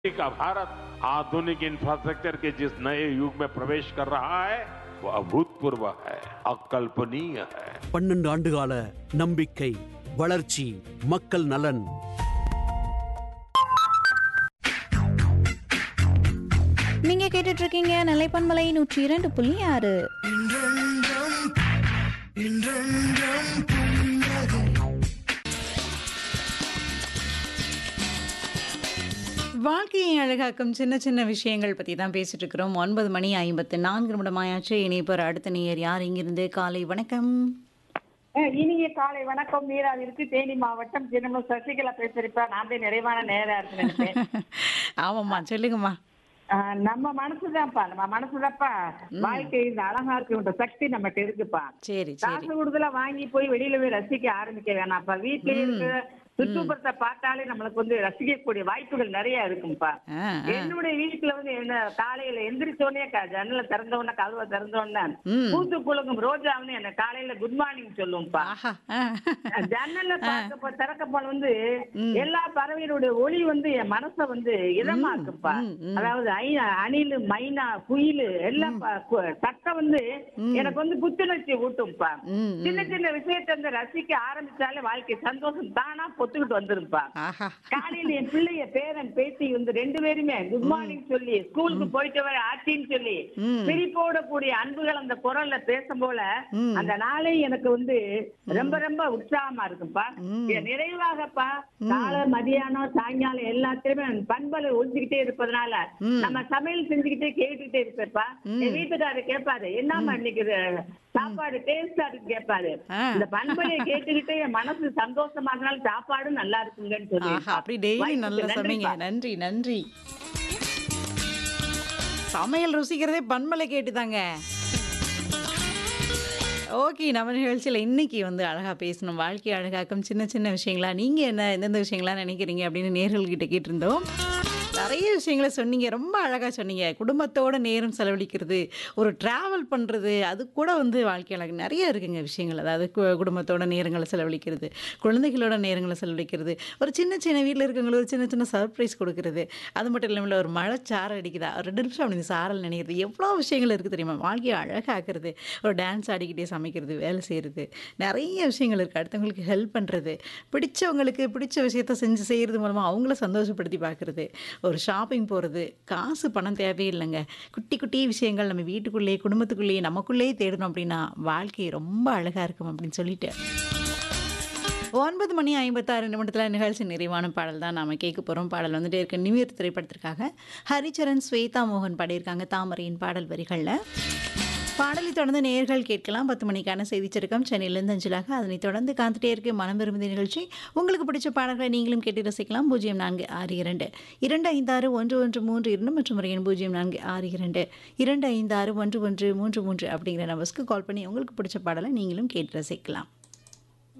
का भारत आधुनिक इंफ्रास्ट्रक्चर के जिस नए युग में प्रवेश कर रहा है वो अभूतपूर्व है अकल्पनीय है பன்னெண்டு ஆண்டுகால நம்பிக்கை வளர்ச்சி மக்கள் நலன் நீங்க கேட்டுட்டு இருக்கீங்க நிலைப்பன்மலை நூற்றி இரண்டு புள்ளி ஆறு வாழ்க்கையை அழகாக்கும் சின்ன சின்ன விஷயங்கள் பற்றி தான் பேசிட்டு இருக்கிறோம் ஒன்பது மணி ஐம்பத்து நான்கு நிமிடமாயாச்சு இணைப்பர் அடுத்த நேயர் யார் இங்கிருந்து காலை வணக்கம் அஹ் இனிய காலை வணக்கம் மீராவிற்கு தேனி மாவட்டம் தினமும் சசிகலா பேசுறப்ப நான் போய் நிறைவான நேரா இருக்கு நினைப்பேன் ஆமாம்மா சொல்லுங்கம்மா அஹ் நம்ம மனசுதான்ப்பா நம்ம மனசுதான்ப்பா வாழ்க்கை இந்த அழகா இருக்குன்ற சக்தி நம்மகிட்ட இருக்குப்பா சரி சரி காசு கொடுத்தலாம் வாங்கி போய் வெளியில போய் ரசிக்க ஆரம்பிக்க வேணாம்ப்பா வீட்லயே இருக்க சுற்றுப்புறத்தை பார்த்தாலே நம்மளுக்கு வந்து ரசிக்கக்கூடிய வாய்ப்புகள் நிறைய இருக்கும்ப்பா ஆ, ஆ. என்னுடைய வீட்டுல வந்து என்ன காலையில எந்திரிச்சோடனே ஜன்னல திறந்த உடனே கதவை திறந்த உடனே ம். பூத்து குலுங்கும் ரோஜாவுன்னு என்ன காலையில குட் மார்னிங் சொல்லுவோம்ப்பா ஆஹா ஆ. ஜன்னல்ல பார்க்க திறக்க போல வந்து எல்லா பறவைகளுடைய ஒளி வந்து என் மனச வந்து இதமாக்குப்பா ம், ம். அதாவது ஐ- அணிலு மைனா குயில் எல்லாம் ப- கு- சத்தம் வந்து எனக்கு வந்து புத்துணர்ச்சி ஊட்டும்ப்பா ம், சின்ன சின்ன விஷயத்தை வந்து ரசிக்க ஆரம்பிச்சாலே வாழ்க்கை சந்தோஷம் தானா பொத்துக்கிட்டு வந்துருப்பா ஆஹா காலையில என் பிள்ளைய பேரன் பேத்தி வந்து ரெண்டு பேருமே குட் மார்னிங் சொல்லி ஸ்கூலுக்கு போயிட்டு வர ஆச்சின்னு சொல்லி ம். பிரிப்போட கூடிய அன்புகள் அந்த குரல்ல பேசும் போல அந்த நாளே எனக்கு வந்து ரொம்ப ரொம்ப உற்சாகமா இருக்குப்பா என் நிறைவாகப்பா காலை மதியானம் சாயங்காலம் எல்லாத்திலுமே பண்பலை ஒழிச்சுக்கிட்டே இருப்பதனால நம்ம சமையல் செஞ்சுக்கிட்டே கேட்டுக்கிட்டே இருப்பேப்பா என் வீட்டுக்காரர் கேட்பாரு என்னம்மா இன்னைக்கு இது சாப்பாடு டேஸ்டா இருக்கு கேட்பாரு ஆ. இந்த பண்பலையை கேட்டுக்கிட்டே என் மனசு சந்தோஷமாகனால சாப்பாடும் நல்லா இருக்குங்கன்னு சொல்லி ஆஹா அப்படி டெய்லி நல்லா சமைங்க நன்றி நன்றி சமையல் ருசிக்கிறதே பன்மலை கேட்டுதாங்க ஓகே நம்ம நிகழ்ச்சியில் இன்னைக்கு வந்து அழகாக பேசணும் வாழ்க்கை அழகாக்கும் சின்ன சின்ன விஷயங்களா நீங்கள் என்ன எந்தெந்த விஷயங்களா நினைக்கிறீங்க அப்படின்னு நேர்கள்கிட்ட கேட்டிருந்தோம் நிறைய விஷயங்களை சொன்னீங்க ரொம்ப அழகாக சொன்னீங்க குடும்பத்தோட நேரம் செலவழிக்கிறது ஒரு ட்ராவல் பண்ணுறது அது கூட வந்து வாழ்க்கை அழகு நிறைய இருக்குங்க விஷயங்கள் அதாவது கு- குடும்பத்தோட நேரங்களை செலவழிக்கிறது குழந்தைகளோட நேரங்களை செலவழிக்கிறது ஒரு சின்ன சின்ன வீட்டில் இருக்கவங்களுக்கு ஒரு சின்ன சின்ன சர்ப்ரைஸ் கொடுக்கறது அது மட்டும் இல்லாமல் ஒரு மழை சாரல் அடிக்குதா ஒரு ரெண்டு நிமிஷம் அப்படி சாரல் நினைக்கிறது எவ்வளோ விஷயங்கள் இருக்குது தெரியுமா வாழ்க்கையை அழகாக்குறது ஒரு டான்ஸ் ஆடிக்கிட்டே சமைக்கிறது வேலை செய்கிறது நிறைய விஷயங்கள் இருக்குது அடுத்தவங்களுக்கு ஹெல்ப் பண்ணுறது பிடிச்சவங்களுக்கு பிடிச்ச விஷயத்த செஞ்சு செய்கிறது மூலமாக அவங்கள சந்தோஷப்படுத்தி பார்க்குறது ஒரு ஷாப்பிங் போகிறது காசு பணம் தேவையில்லைங்க குட்டி குட்டி விஷயங்கள் நம்ம வீட்டுக்குள்ளேயே குடும்பத்துக்குள்ளேயே நமக்குள்ளேயே தேடணும் அப்படின்னா வாழ்க்கை ரொம்ப அழகாக இருக்கும் அப்படின்னு சொல்லிட்டு ஒன்பது மணி ஐம்பத்தாறு நிமிடத்தில் நிகழ்ச்சி நிறைவான பாடல் தான் நாம கேட்க போகிறோம் பாடல் வந்துட்டே இருக்க நியூ திரைப்படத்திற்காக ஹரிச்சரன் ஸ்வேதா மோகன் பாடியிருக்காங்க தாமரையின் பாடல் வரிகளில் பாடலை தொடர்ந்து நேயர்கள் கேட்கலாம் பத்து மணிக்கான செய்தி சுருக்கம் சென்னையிலிருந்து அஞ்சலாக அதனைத் தொடர்ந்து காத்துட்டே இருக்க மனம் விரும்புதி நிகழ்ச்சி உங்களுக்கு பிடிச்ச பாடல்களை நீங்களும் கேட்டு ரசிக்கலாம் பூஜ்ஜியம் நான்கு ஆறு இரண்டு இரண்டு ஐந்தாறு ஒன்று ஒன்று மூன்று இரண்டு மற்றும் முறையின் பூஜ்ஜியம் நான்கு ஆறு இரண்டு இரண்டு ஐந்தாறு ஒன்று ஒன்று மூன்று மூன்று அப்படிங்கிற நம்பர்ஸ்க்கு கால் பண்ணி உங்களுக்கு பிடிச்ச பாடலை நீங்களும் கேட்டு ரசிக்கலாம்